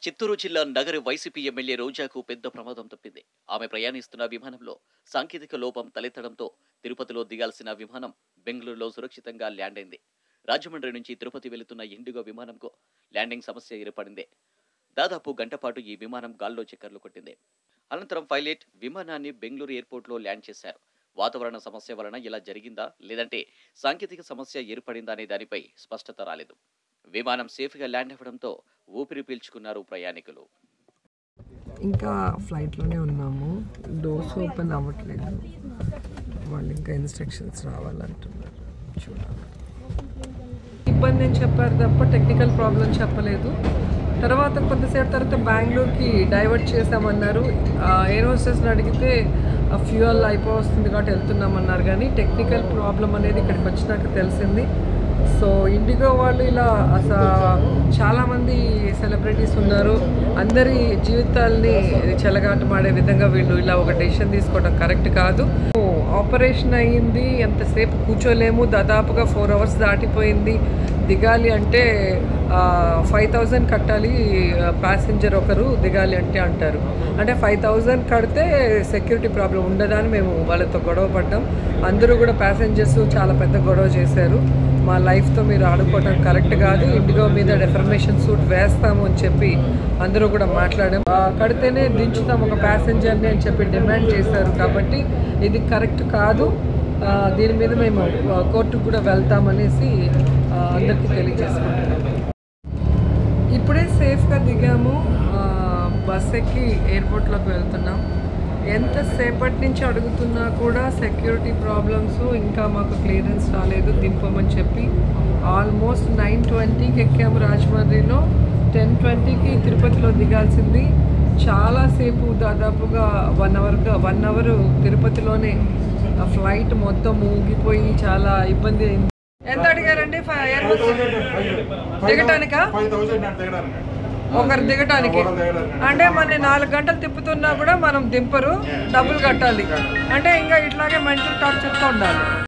చిత్తూరు జిల్లా నగర YCP MLA రోజాకు పెద్ద ప్రమాదం తప్పింది ఆమె ప్రయాణిస్తున్న విమానంలో సాంకేతిక లోపం తలెత్తడంతో తిరుపతిలో దిగాల్సిన విమానం బెంగళూరులో సురక్షితంగా ల్యాండ్ అయింది రాజమండ్రి నుంచి తిరుపతి వెళుతున్న ఇండిగో విమానంకు ల్యాండింగ్ సమస్య ఏర్పడింది దాదాపు గంట పాటు ఈ విమానం గాల్లో చక్కర్లు కొట్టింది అనంతరం పైలట్ విమానాన్ని బెంగళూరు ఎయిర్పోర్ట్లో ల్యాండ్ చేశారు వాతావరణ సమస్య వలన ఇలా జరిగిందా లేదంటే సాంకేతిక సమస్య ఏర్పడిందా అనే దానిపై స్పష్టత రాలేదు విమానం సేఫ్గా ల్యాండ్ అవ్వడంతో ఊపిరి పీల్చుకున్నారు ప్రయాణికులు ఇంకా ఫ్లైట్లోనే ఉన్నాము డోర్స్ ఓపెన్ అవ్వట్లేదు వాళ్ళు ఇంకా ఇన్స్ట్రక్షన్స్ రావాలంటున్నారు చూడాలి ఇబ్బంది అని చెప్పారు తప్ప టెక్నికల్ ప్రాబ్లం చెప్పలేదు తర్వాత కొంతసేపు తర్వాత బెంగళూరుకి డైవర్ట్ చేసామన్నారు ఎయిర్ హోస్టెస్ని అడిగితే ఫ్యూయల్ అయిపోతుంది కాబట్టి వెళ్తున్నామన్నారు కానీ టెక్నికల్ ప్రాబ్లం అనేది ఇక్కడికి వచ్చినాక తెలిసింది సో ఇండిగో వాళ్ళు ఇలా అసలు చాలామంది సెలబ్రిటీస్ ఉన్నారు అందరి జీవితాల్ని చెలగాటమాడే విధంగా వీళ్ళు ఇలా ఒక డెసిషన్ తీసుకోవడం కరెక్ట్ కాదు ఆపరేషన్ అయ్యింది ఎంతసేపు కూర్చోలేము దాదాపుగా ఫోర్ అవర్స్ దాటిపోయింది దిగాలి అంటే ఫైవ్ థౌజండ్ కట్టాలి ప్యాసింజర్ ఒకరు దిగాలి అంటే అంటారు అంటే ఫైవ్ థౌజండ్ కడితే సెక్యూరిటీ ప్రాబ్లం ఉండదని మేము వాళ్ళతో గొడవ పడ్డాం అందరూ కూడా ప్యాసింజర్స్ చాలా పెద్ద గొడవ చేశారు మా లైఫ్తో మీరు ఆడుకోవడం కరెక్ట్ కాదు ఇండిగో మీద డెఫర్మేషన్ సూట్ వేస్తాము అని చెప్పి అందరూ కూడా మాట్లాడాం ఆ, కడితేనే దించుతాం ఒక ప్యాసింజర్ని అని చెప్పి డిమాండ్ చేశారు కాబట్టి ఇది కరెక్ట్ కాదు ఆ, దీని మీద మేము ఆ, కోర్టుకు కూడా వెళ్తామనేసి ఆ, అందరికీ తెలియజేసుకుంటున్నాం ఇప్పుడే సేఫ్గా దిగాము ఆ, బస్ ఎక్కి ఎయిర్పోర్ట్లోకి వెళ్తున్నాం ఎంతసేపటి నుంచి అడుగుతున్నా కూడా సెక్యూరిటీ ప్రాబ్లమ్స్ ఇంకా మాకు క్లియరెన్స్ రాలేదు దింపమని చెప్పి ఆల్మోస్ట్ నైన్ ట్వంటీకి ఎక్కాము రాజమండ్రిలో టెన్ ట్వంటీకి తిరుపతిలో దిగాల్సింది చాలాసేపు దాదాపుగా వన్ అవర్గా వన్ అవర్ తిరుపతిలోనే ఆ ఫ్లైట్ మొత్తం ఊగిపోయి చాలా ఇబ్బంది అయింది ఎంత అడిగారండి ఫై- ఎయిర్ హోస్టెస్ దిగటానికా ఫైవ్ థౌసండ్ అంటే దిగడానికి ఒకరు దిగటానికి ఒకరు దిగడానికి. అంటే మన నాలుగు గంటలు తిప్పుతున్నా కూడా మనం దింపరు డబ్బులు కట్టాలి అంటే ఇంకా ఇట్లాగే మెంటల్ టార్చర్తో ఉండాలి